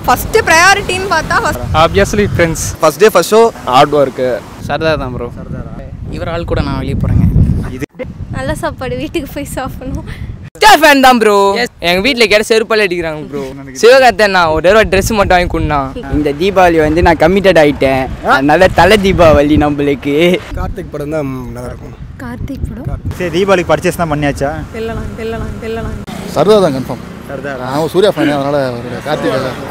First ப்ரையாரிட்டின்னு பார்த்தா first obviously friends first day first show hard work Sardar தான் bro இவர் ஆள் கூட நான் வெளியே போகிறேங்க நல்ல சாப்பாடு வீட்டுக்கு போய் சாப்பிடணும் ஸ்டார் ஃபேன் தான் ப்ரோ எங்க வீட்ல கேட்ட செருப்பால் அடிக்கிறாங்க ப்ரோ சிவகார்த்தன் நான் ஒரு தடவை ட்ரெஸ் மட்டும் வாங்கி கொடுண்ணா இந்த தீபாவளி வந்து நான் கமிட்டட் ஆயிட்டேன் அதனால தலை தீபாவளி நம்மளுக்கு கார்த்திக் படம் தான் நல்லா இருக்கும் கார்த்திக் படம் சரி தீபாவளிக்கு பர்ச்சேஸ் தான் பண்ணியாச்சா சர்தார் தான் கன்ஃபார்ம் சர்தார் அவன் சூர்யா ஃபேன் அதனால அவருடைய Karthik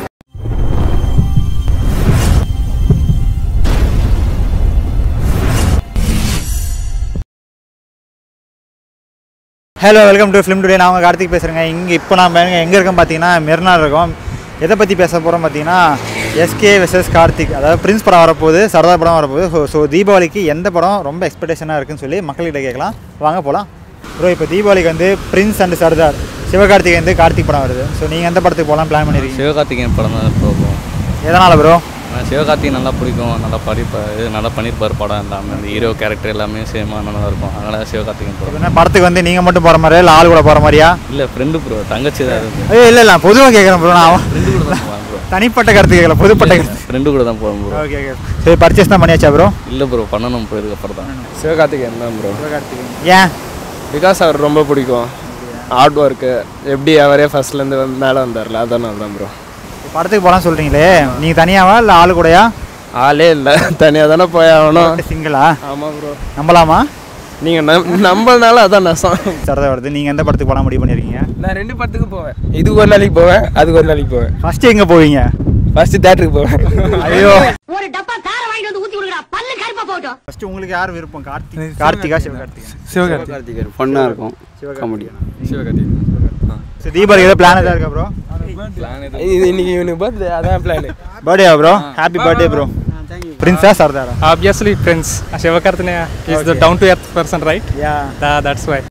hello welcome to film today நான் உங்கள் கார்த்திக் பேசுகிறேங்க இங்கே இப்போ நான் எங்கே இருக்கோம் பார்த்தீங்கன்னா மெரினார் இருக்கோம் எதை பற்றி பேச போகிறோம் பார்த்தீங்கன்னா எஸ்கே வெர்சஸ் கார்த்திக் அதாவது பிரின்ஸ் படம் வரப்போகுது சர்தார் படம் வரப்போகுது ஸோ ஸோ தீபாவளிக்கு எந்த படம் ரொம்ப எக்ஸ்பெக்டேஷனாக இருக்குன்னு சொல்லி மக்கள்கிட்ட கேட்கலாம் வாங்க போகலாம் ப்ரோ இப்போ தீபாவளிக்கு வந்து பிரின்ஸ் அண்ட் சர்தார் சிவகார்த்திகேயன் வந்து கார்த்திக் படம் வருது ஸோ நீங்கள் எந்த படத்துக்கு போகலாம் பிளான் பண்ணியிருக்கீங்க சிவகார்த்திகேயன் படம் தான் போகும் எதனால் ப்ரோ சிவகார்த்திகேயன் நல்லா பிடிக்கும் நல்லா படிப்பார் நல்லா பண்ணியிருப்பார் படம் எல்லாமே அந்த ஹீரோ கேரக்டர் எல்லாமே சேமாக நல்லா இருக்கும் அதனால் சிவகார்த்திகேயன் படம் என்ன படத்துக்கு வந்து நீங்கள் மட்டும் போகிற மாதிரியா இல்லை ஆள் கூட போகிற மாதிரியா இல்லை ஃப்ரெண்டு ப்ரோ தங்கச்சி தான் இருக்கு ஏய் இல்லை இல்லை பொதுவாக கேட்குறேன் ப்ரோ நான் ஃப்ரெண்டு கூட தான் போவேன் ப்ரோ தனிப்பட்ட கருத்து கேட்கல பொதுப்பட்ட கருத்து ஃப்ரெண்டு கூட தான் போவேன் ப்ரோ ஓகே ஓகே சரி பர்ச்சேஸ் தான் பண்ணியாச்சா ப்ரோ இல்லை ப்ரோ பண்ணணும் ப்ரோ இதுக்கப்புறம் தான் சிவகார்த்திகேயன் தான் ப்ரோ ஏன் பிகாஸ் அவர் ரொம்ப பிடிக்கும் ஹார்ட் ஒர்க்கு எப்படி அவரே ஃபர்ஸ்ட்லேருந்து வந்து மேலே வந்தார்ல அதனால தான் ப்ரோ படத்துக்கு போகலாம் சொல்கிறீங்களே நீங்கள் தனியாவா இல்லை ஆள் கூடயா ஆளே இல்லை தனியாக தானே போய் ஆகணும் சிங்கிளா ஆமாம் ப்ரோ நம்பலாமா நீங்கள் நம் நம்பனால அதான் நஷ்டம் சரதா வருது நீங்கள் எந்த படத்துக்கு போகலாம் முடிவு பண்ணியிருக்கீங்க நான் ரெண்டு படத்துக்கு போவேன் இதுக்கு ஒரு நாளைக்கு போவேன் அதுக்கு ஒரு நாளைக்கு போவேன் ஃபஸ்ட்டு எங்கே போவீங்க ஃபர்ஸ்ட் தேட்டருக்கு போவேன் ஐயோ ஒரு டப்பா கார வாங்கிட்டு வந்து ஊத்தி கொடுக்குறா பல்லு கருப்பா போட்டோம் ஃபஸ்ட்டு உங்களுக்கு யார் விருப்பம் கார்த்திக் கார்த்திகா சிவகார்த்திகா சிவகார்த்திகேயன் ஃபன்னாக இருக்கும் காமெடி சரி தீபாவளி ஏதோ பிளான் ஏதாவது இருக்கா ப்ரோ இன்னைக்கு இவனுக்கு பர்த்டே அதான் plan birthday bro happy birthday bro பிரின்ஸா சர்தாரா ஆப்வியஸ்லி ஃப்ரெண்ட்ஸ் சிவகார்த்தினே is the down to earth person right ya that's why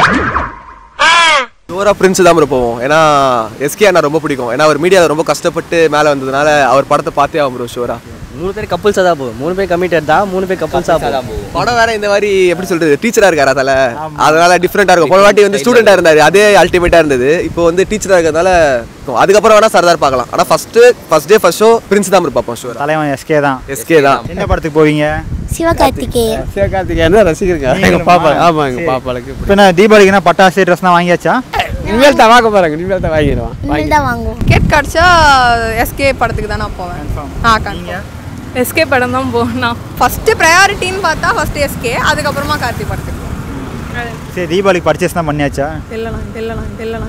ஷோராக பிரின்ஸ் தான் ப்ரோ போவோம் ஏன்னா எஸ்கே அண்ணா ரொம்ப பிடிக்கும் ஏன்னா அவர் மீடியாவில் ரொம்ப கஷ்டப்பட்டு மேலே வந்ததுனால அவர் படத்தை பார்த்தே ஆகும் ப்ரோ ஷோரா மூணு பேர் கப்புள்ஸாக தான் போகும் மூணு பேர் கமிட்டட் தான் மூணு பேர் கப்புள்ஸாக போகும் படம் வேற இந்த மாதிரி எப்படி சொல்றது டீச்சரா இருக்காரு அதால அதனால டிஃப்ரெண்டா இருக்கும் போன வாட்டி வந்து ஸ்டூடெண்டா இருந்தாரு அதே அல்டிமேட்டா இருந்தது இப்போ வந்து டீச்சரா இருக்கிறதுனால இருக்கும். அதுக்கப்புறம் வேணா சர்தார் பார்க்கலாம் ஆனா first first day first show Prince தான் bro பார்ப்போம் ஷோ தலைவன் எஸ்கே தான் எஸ்கே தான் என்ன படத்துக்கு போவீங்க சிவகார்த்திகேயன் சிவகார்த்திகேயன் தான் ரசிகருங்க எங்கள் பாப்பா ஆமாம் எங்கள் பாப்பாளுக்கு இப்போ என்ன தீபாவளிக்குனா பட்டாசு ட்ரெஸ்லாம் வாங்கியாச்சா இனிமேல் தான் வாங்க போகிறாங்க இனிமேல் தான் வாங்கிடுவான் இனிமேல் தான் வாங்குவோம் டிக்கெட் கிடச்சா எஸ்கே படத்துக்கு தான் நான் போவேன் ஆ கன்ஃபார்ம் எஸ்கே படம் தான் போகணும் ஃபர்ஸ்ட் ப்ரையாரிட்டின்னு பார்த்தா ஃபர்ஸ்ட் எஸ்கே அதுக்கப்புறமா கார்த்திக் படத்துக்கு போவேன். சரி தீபாவளிக்கு பர்ச்சேஸ் தான் பண்ணியாச்சா இல்லைண்ணா இல்லைண்ணா இல்லைண்ணா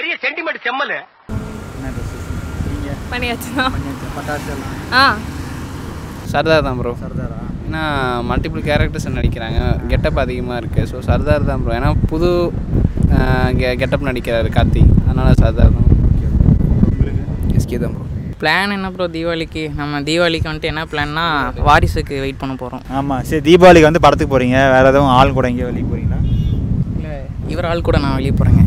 பண்ணியாச்சுண்ணா ஆ சர்தார் தான் ப்ரோ ஏன்னா மல்டிபிள் கேரக்டர்ஸ் நடிக்கிறாங்க கெட்டப் அதிகமாக இருக்குது ஸோ சர்தார் தான் ப்ரோ ஏன்னா புது கெட்டப் நடிக்கிறாரு கார்த்திக் அதனால் சர்தார் தான் எஸ்கே தான் ப்ரோ பிளான் என்ன ப்ரோ தீபாவளிக்கு நம்ம தீபாவளிக்கு வந்துட்டு என்ன பிளான்னா வாரிசுக்கு வெயிட் பண்ண போகிறோம் ஆமாம் சரி தீபாவளிக்கு வந்து படத்துக்கு போகிறீங்க வேறு எதுவும் ஆள் கூட எங்கேயோ வெளியே போகிறீங்களா இல்லை இவர் ஆள் கூட நான் வெளியே போகிறேங்க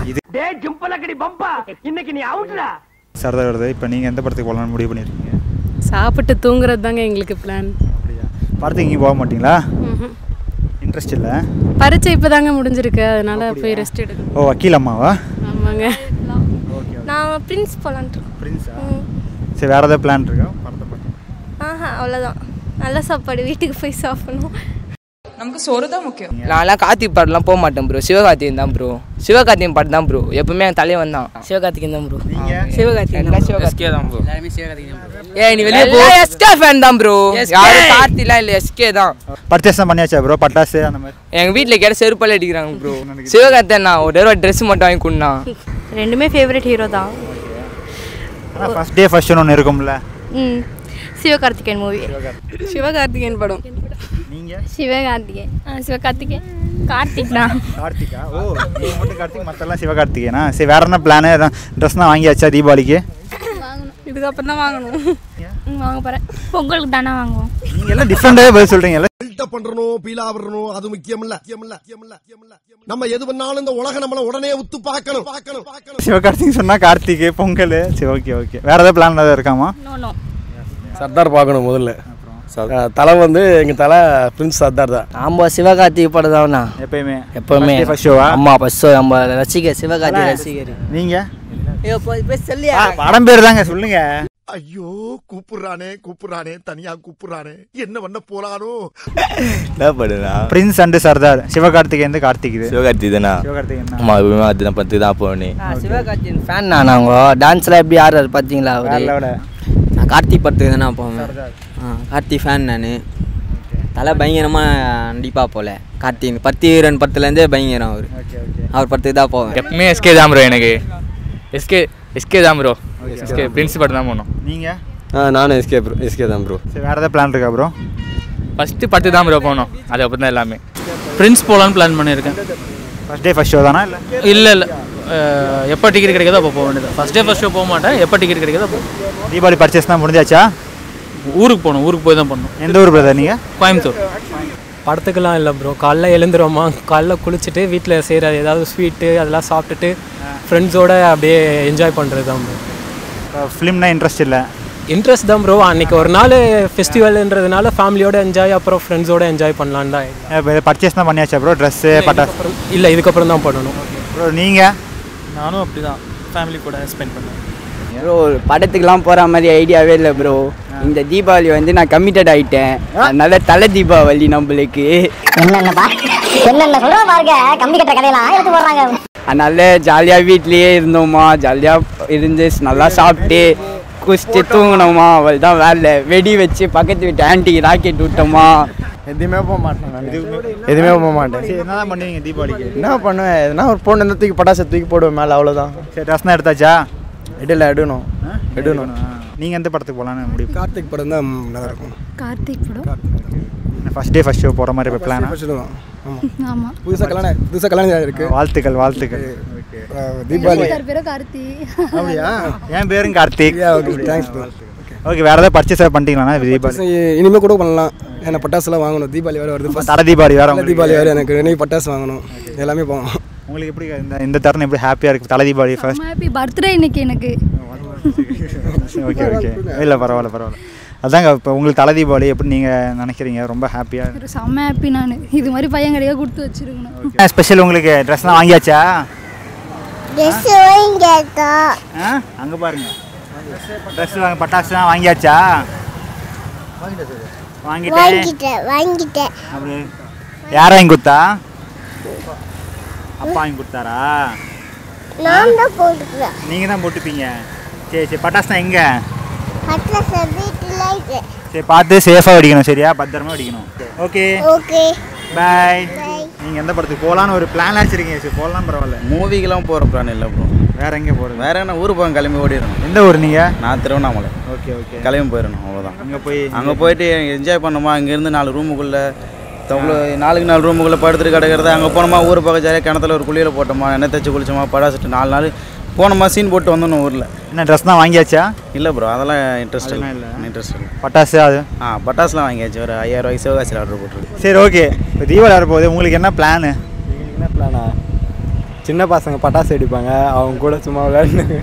சரதா வருது இப்போ நீங்கள் எந்த படத்துக்கு போகலான்னு முடிவு பண்ணியிருக்கீங்க சாப்பிட்டு தூங்குறது தாங்க எங்களுக்கு பிளான் அப்படியா படத்துக்கு எங்கேயும் போக மாட்டீங்களா இன்ட்ரெஸ்ட் இல்லை பரீட்சை இப்போ தாங்க முடிஞ்சிருக்கு அதனால போய் ரெஸ்ட் எடுக்கணும் ஓ வக்கீல் அம்மாவா ஆமாங்க நான் பிரின்ஸ் போலான்ட்டு பிரின்ஸா சரி வேறு ஏதாவது பிளான் இருக்கா படத்தை பார்க்க ஆஹா அவ்வளோதான் நல்ல சாப்பாடு வீட்டுக்கு போய் சாப்பிடணும் நமக்கு சோறு தான் முக்கியம் நான்லாம் கார்த்திக் படம்லாம் போக மாட்டேன் ப்ரோ சிவகார்த்திகேயன் தான் ப்ரோ சிவகார்த்திகேயன் படம் தான் ப்ரோ எப்பவுமே என் தலைவன் தான் சிவகார்த்திகேயன் தான் ப்ரோ சிவகார்த்திகேயன் எஸ்கே தான் ப்ரோ எல்லாருமே சிவகார்த்திகேயன் ஏய் நீ வெளிய போ எஸ்கே ஃபேன் தான் ப்ரோ யாரு கார்த்திலாம் இல்ல எஸ்கே தான் பர்ச்சேஸ் தான் பண்ணியாச்சா ப்ரோ பட்டாசு அந்த மாதிரி எங்க வீட்ல கேட்ட செருப்பால் அடிக்கிறாங்க ப்ரோ சிவகார்த்தியன் நான் ஒரு தடவை ட்ரெஸ் மட்டும் வாங்கி கொடுண்ணா ரெண்டுமே ஃபேவரட் ஹீரோ தான் ஆனால் ஃபஸ்ட் டே ஃபர்ஸ்ட் ஒன்று இருக்கும்ல ம் சிவகார்த்திகேயன் மூவி சிவகார்த்திகேயன் படம் நீங்கள் சிவகார்த்திகேயன் ஆ சிவகார்த்திகேயன் கார்த்திக் தான் கார்த்திகா ஓ நீங்கள் மட்டும் கார்த்திக் மற்றெல்லாம் சிவகார்த்திகேயனா சரி வேற என்ன பிளானு ட்ரெஸ் தான் வாங்கியாச்சா தீபாவளிக்கு இதுக்கப்புறம் தான் வாங்கணும் ம், வாங்க போகிறேன் பொங்கலுக்கு தானே வாங்குவோம் நீங்கள் எல்லாம் டிஃப்ரெண்டாகவே பதில் சொல்கிறீங்கல்ல பில்டப் பண்றணும் பீலா விடணும் அது முக்கியம் இல்ல முக்கியம் இல்ல நம்ம எது பண்ணாலும் இந்த உலக நம்மள உடனே உத்து பார்க்கணும் பார்க்கணும் பார்க்கணும் சிவகார்த்திக் சொன்னால் கார்த்திக் பொங்கல் சரி ஓகே ஓகே வேறு ஏதாவது பிளான் ஏதாவது இருக்காமா நோ நோ சர்தார் பார்க்கணும் முதல்ல அஹ் தலை வந்து எங்க தலை பிரின்ஸ் சர்தார் தான் நம்ம சிவகார்த்திகை படம் தான்ண்ணா எப்பயுமே எப்பவுமே ஃபர்ஸ்ட் ஷோவா அம்மா ஃபர்ஸ்ட் நம்ம ரசிகர் சிவகார்த்திகை ரசிகர் நீங்கள் ஐயோ போய் போய் சொல்லியா படம் பேர் தாங்க சொல்லுங்க ஐயோ கூப்பிடுறானே கூப்பிடுறானே தனியா கூப்பிடுறானே என்ன பண்ண போறானோ என்ன பண்ணுறா பிரின்ஸ் அண்ட் சர்தார் சிவகார்த்திகேயன் கார்த்திக் இது சிவகார்த்தி தானா சிவகார்த்திகேயன் தான். ஆமாம் விமானத்தின பத்து தான் போனே சிவகார்த்தியின் ஃபேன் நான் அவங்க டான்ஸ்லாம் எப்படி ஆடுறாரு பார்த்தீங்களா வேற அவரு level. நான் கார்த்திக் படத்துக்கு தானே போவேன் ஆ கார்த்திக் ஃபேன் நான் தலை பயங்கரமாக நடிப்பா போல கார்த்திக் பத்தி வீரன் படத்துலேருந்தே பயங்கரம் அவர் அவர் படத்துக்கு தான் போவேன் எப்பவுமே எஸ்கே தான் ப்ரோ எனக்கு எஸ்கே எஸ்கே தான் ப்ரோ எஸ்கே பிரின்ஸ் படம் தான் போனோம் நீங்க ஆ நானும் எஸ்கே ப்ரோ எஸ்கே தான் ப்ரோ சரி வேற ஏதாவது பிளான் இருக்கா ப்ரோ ஃபஸ்ட்டு பத்து தான் ப்ரோ போனோம் அது அப்போ தான் எல்லாமே பிரின்ஸ் போகலான்னு பிளான் பண்ணியிருக்கேன் ஃபர்ஸ்ட் டே ஃபர்ஸ்ட் ஷோ தானா இல்லை இல்லை இல்லை எப்போ டிக்கெட் கிடைக்குதோ அப்போ போக வேண்டியது ஃபஸ்ட் டே ஃபஸ்ட் ஷோ போக மாட்டேன் எப்போ டிக்கெட் கிடைக்குதோ அப்போ தீபாவளி பர்ச்சேஸ் தான் முடிஞ்சாச்சா ஊருக்கு போகணும் ஊருக்கு போய் தான் பண்ணணும் எந்த ஊர் பிரதர் நீங்கள் கோயம்புத்தூர் படத்துக்கெல்லாம் இல்லை ப்ரோ காலைல எழுந்துருவோமா காலைல குளிச்சுட்டு வீட்டில் செய்கிற ஏதாவது ஸ்வீட்டு அதெல்லாம் சாப்பிட்டுட்டு ஃப்ரெண்ட்ஸோட அப்படியே என்ஜாய் பண்ணுறது தான் ப்ரோ ஃபிலிம்னா இன்ட்ரெஸ்ட் இல்லை இன்ட்ரெஸ்ட் தான் ப்ரோ அன்றைக்கி ஒரு நாள் ஃபெஸ்டிவல்ன்றதுனால ஃபேமிலியோட என்ஜாய் அப்புறம் ஃப்ரெண்ட்ஸோட என்ஜாய் பண்ணலான்னு தான் பர்ச்சேஸ் தான் பண்ணியாச்சா ப்ரோ ட்ரெஸ்ஸு பட்டாசு இல்லை இதுக்கப்புறம் தான் பண்ணணும் ப்ரோ நீங்கள் நானும் அப்படி தான் ஃபேமிலி கூட ஸ்பெண்ட் பண்ணேன் ப்ரோ படத்துக்குலாம் போகிற மாதிரி ஐடியாவே இல்லை ப்ரோ இந்த தீபாவளி வந்து நான் கமிட்டட் ஆயிட்டேன் அதனால தலை தீபாவளி நம்மளுக்கு என்னென்னப்பா என்னென்ன சொல்றோம் பாருங்க கம்பி கட்டுற கதையெல்லாம் எடுத்து போடுறாங்க அதனால ஜாலியாக வீட்லேயே இருந்தோமா ஜாலியாக இருந்து நல்லா சாப்பிட்டு குளிச்சுட்டு தூங்கினோமா அவள் தான் வேலை வெடி வச்சு பக்கத்து வீட்டு ஆன்ட்டிக்கு ராக்கெட் விட்டோமா எதுவுமே போக மாட்டேன் நான் எதுவுமே போக மாட்டேன் சரி என்ன தான் பண்ணுவீங்க தீபாவளிக்கு என்ன பண்ணுவேன் எதுனா ஒரு பொண்ணு இருந்தால் தூக்கி பட்டாசை தூக்கி போடுவேன் மேலே அவ்வளோதான் சரி ட்ரெஸ் தான் எடுத்தாச்சா எடுல எடுணும் எடுணும் நீங்கள் எந்த படத்துக்கு போகலான்னு முடிவு கார்த்திக் படம் தான் நல்லா இருக்கும் கார்த்திக் படம் ஃபர்ஸ்ட் டே ஃபர்ஸ்ட் ஷோ போகிற மாதிரி இப்போ பிளான் ஆமாம் புதுசாக கல்யாணம் புதுசாக கல்யாணம் இருக்கு வாழ்த்துக்கள் வாழ்த்துக்கள் தீபாவளி பேரும் கார்த்தி அப்படியா என் பேரும் Karthik okay thanks bro okay வேறு ஏதாவது பர்ச்சேஸ் பண்ணிட்டீங்களா தீபாவளி இனிமேல் கூட பண்ணலாம் ஏன்னா பட்டாசுலாம் வாங்கணும் தீபாவளி வேறு வருது first. தலை தீபாவளி வேற தலை தீபாவளி வேறு எனக்கு நினைவு பட்டாசு வாங்கணும் எல்லாமே போகணும் உங்களுக்கு எப்படி இந்த இந்த தருணம் எப்படி ஹாப்பியாக இருக்குது தலை தீபாவளி ஃபர்ஸ்ட் ஹாப்பி பர்த்டே இன்னைக்கு எனக்கு ஓகே ஓகே இல்லை பரவாயில்ல பரவாயில்ல அதாங்க இப்போ உங்களுக்கு தலை தீபாவளி எப்படி நீங்கள் நினைக்கிறீங்க ரொம்ப ஹாப்பியாக ஒரு செம்ம ஹாப்பி நான் இது மாதிரி பையன் கிடையாது கொடுத்து வச்சிருக்கணும் ஸ்பெஷல் உங்களுக்கு ட்ரெஸ்லாம் வாங்கியாச்சா ட்ரெஸ் வாங்கியாக்கா ஆ அங்கே பாருங்க ட்ரெஸ் வாங்க பட்டாசுலாம் வாங்கியாச்சா வாங்கிட்டேன் வாங்கிட்டேன் வாங்கிட்டேன் அப்படி யார் வாங்கி கொடுத்தா அப்பா வாங்கி கொடுத்தாரா நான் தான் போட்டுக்கிறேன் நீங்கள் தான் போட்டுப்பீங்க சரி சரி பட்டாசுலாம் எங்கே அட்ரஸ் வீட்டில் இருக்கு சரி பார்த்து சேஃபாக வெடிக்கணும் சரியா பத்திரமா வெடிக்கணும் ஓகே ஓகே பாய் நீங்கள் எந்த படத்துக்கு போகலான்னு ஒரு பிளான் வச்சுருக்கீங்க சரி போகலாம் பரவாயில்ல மூவிக்கெல்லாம் போகிற பிளான் இல்லை ப்ரோ வேற எங்கே போகிறது வேற என்ன ஊருக்கு போக கிளம்பி ஓடிடணும் எந்த ஊர் நீங்கள் நான் திருவண்ணாமலை ஓகே ஓகே கிளம்பி போயிடணும் அவ்வளோதான் அங்கே போய் அங்கே போயிட்டு என்ஜாய் பண்ணோமா அங்கேருந்து நாலு ரூமுக்குள்ளே தவ்வளோ நாலுக்கு நாலு ரூமுக்குள்ளே படுத்துட்டு கிடக்கிறது அங்கே போனோமா ஊர் பக்கம் ஜாலியாக கிணத்துல ஒரு குளியில் போட்டோமா எண்ணெய் தேய்ச்சி குளிச்சோமா படாசிட்டு நாலு நாள் போனோமா சீன் போட்டு வந்தோம் ஊரில் என்ன ட்ரெஸ் தான் வாங்கியாச்சா இல்லை ப்ரோ அதெல்லாம் இன்ட்ரெஸ்ட் இல்லை இல்லை. இன்ட்ரெஸ்ட் இல்லை பட்டாசு அது ஆ பட்டாசுலாம் வாங்கியாச்சு ஒரு ஐயாயிரம் ரூபாய்க்கு சிவகாசியில் ஆர்டர் போட்டுருக்கு சரி ஓகே இப்போ தீபாவளி வரப்போகுது உங்களுக்கு என்ன பிளானு என்ன பிளானா சின்ன பசங்க பட்டாசு வெடிப்பாங்க அவங்க கூட சும்மா விளையாடுன்னு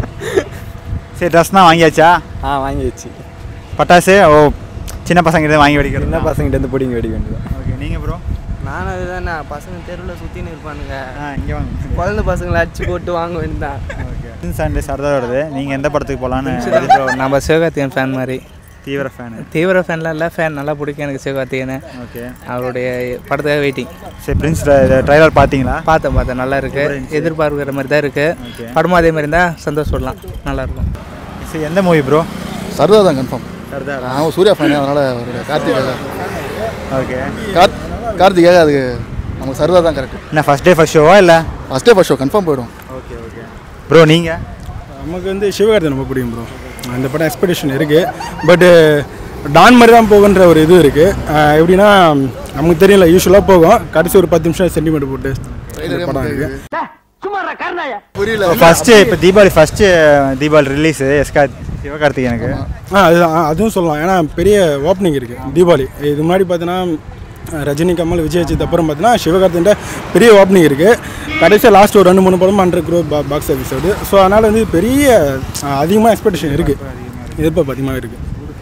சரி ட்ரெஸ் தான் வாங்கியாச்சா ஆ வாங்கியாச்சு பட்டாசு ஓ சின்ன பசங்க வாங்கி வெடிக்கிறது சின்ன பசங்கிட்ட இருந்து பிடிங்க வெடிக்க வேண்டியது ஓகே நீங்கள் ப்ரோ நானும் அதுதானே பசங்க தெருவில் சுற்றின்னு இருப்பானுங்க ஆ இங்கே வாங்க குழந்தை பசங்களை அடிச்சு போட்டு வாங்க வேண்டியதான் ஓகே சண்டே சர்தார் வருது நீங்கள் எந்த படத்துக்கு போகலான்னு நம்ம சிவகார்த்திகேயன் ஃபேன் மாதிரி தீவிர ஃபேனு தீவிர ஃபேன்லாம் இல்லை ஃபேன் நல்லா பிடிக்கும் எனக்கு சிவகார்த்திகேயனை ஓகே அவருடைய படத்துக்காக வெயிட்டிங் சரி பிரின்ஸ் ட்ரைலர் பார்த்தீங்களா பார்த்தேன் பார்த்தேன் நல்லா இருக்கு எதிர்பார்க்கிற மாதிரி தான் இருக்கு Okay. படமும் அதே மாதிரி இருந்தால் சந்தோஷப்படலாம் நல்லா இருக்கும் சரி எந்த மூவி ப்ரோ சர்தார் தான் கன்ஃபார்ம் சர்தார் நான் சூர்யா ஃபேன் அதனால் அவருடைய கார்த்திகேயா ஓகே கார் கார்த்திகேயா அது நமக்கு சர்தார் தான் கரெக்ட் என்ன ஃபர்ஸ்ட் டே ஃபர்ஸ்ட் ஷோவா இல்லை first day first show confirm போயிடும் ஓகே ஓகே ப்ரோ நீங்கள் நமக்கு வந்து சிவகார்த்தி ரொம்ப பிடிக்கும் ப்ரோ அந்த படம் எக்ஸ்பெக்டேஷன் இருக்குது பட்டு டான் மாதிரி தான் போகுன்ற ஒரு இது இருக்குது எப்படின்னா நமக்கு தெரியல யூஸ்வலாக போகும் கடைசி ஒரு பத்து நிமிஷம் சென்டிமீட்டர் போட்டு இந்த படம் இருக்குது புரியல ஃபர்ஸ்ட் இப்போ தீபாவளி ஃபர்ஸ்ட் தீபாவளி ரிலீஸ் எஸ்கா சிவகார்த்திகேயனுக்கு ஆ அதுதான் ஆ, அதுவும் சொல்லலாம் ஏன்னா பெரிய ஓப்பனிங் இருக்குது தீபாவளி இது முன்னாடி பார்த்தீங்கன்னா ரஜினி கமல் விஜய் அஜித் அப்புறம் பார்த்தீங்கன்னா சிவகார்த்தின்ற பெரிய ஓப்பனிங் இருக்குது கடைசியாக லாஸ்ட் ஒரு ரெண்டு மூணு படம் ஹண்ட்ரட் க்ரோ பா பாக்ஸ் ஆஃபீஸ் வருது ஸோ அதனால் வந்து பெரிய அதிகமாக எக்ஸ்பெக்டேஷன் இருக்குது எதிர்பார்ப்பு அதிகமாக இருக்குது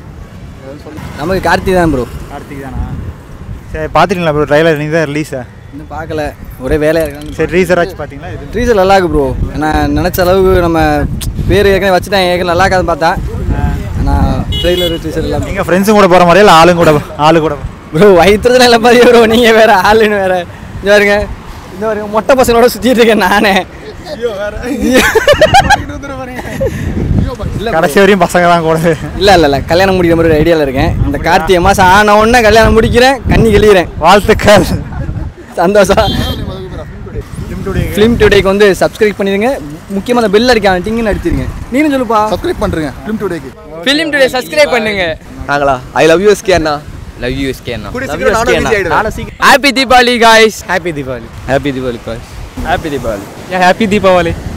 நமக்கு கார்த்திக் தான் ப்ரோ கார்த்திக் தானா சரி பார்த்துட்டீங்களா ப்ரோ ட்ரைலர் நீங்கள் தான் ரிலீஸா இன்னும் பார்க்கல ஒரே வேலையாக இருக்காங்க சரி ரீசர் ஆச்சு பார்த்தீங்களா இது ட்ரீசர் நல்லா இருக்கு ப்ரோ ஏன்னா நினச்ச அளவுக்கு நம்ம பேர் ஏற்கனவே வச்சுட்டாங்க ஏற்கனவே நல்லா இருக்காதுன்னு பார்த்தா ஆனால் ட்ரெய்லர் டீச்சர் எல்லாம் நீங்கள் ஃப்ரெண்ட்ஸும் கூட போகிற மாதிரியா இல்லை ஆளுங்க கூட ஆளு கூட ப்ரோ வயிற்றுல இல்லை மாதிரி ப்ரோ நீங்கள் வேறு ஆளுன்னு வேறு இந்த பாருங்க இந்த பாருங்க மொட்டை பசங்களோட சுற்றிட்டு இருக்கேன் நானே கடைசி வரையும் பசங்க தான் கூட இல்லை இல்லை இல்லை கல்யாணம் முடிக்கிற மாதிரி ஒரு ஐடியாவில் இருக்கேன் இந்த கார்த்திகை மாதம் ஆன உடனே கல்யாணம் முடிக்கிறேன் கண்ணி கழிகிறேன் வாழ்த்துக்கள் சந்தோஷம் ஃபிலிம் டுடேக்கு வந்து சப்ஸ்கிரைப் பண்ணிடுங்க முக்கியமாக அந்த பெல் அடிக்க டிங்குன்னு அடிச்சிருங்க நீனும் சொல்லுப்பா சப்ஸ்கிரைப் பண்ணுறேங்க ஃபிலிம் டுடேக்கு ஃபிலிம் டுடே சப்ஸ்கிரைப் பண்ணுங்க நாங்களா ஐ லவ் யூ எஸ்கே அண்ணா லவ் யூ எஸ்கே அண்ணா கூடிய சீக்கிரம் நானும் busy ஆயிடுவேன். Happy Deepavali guys happy Deepavali happy Deepavali boss happy Deepavali happy Deepavali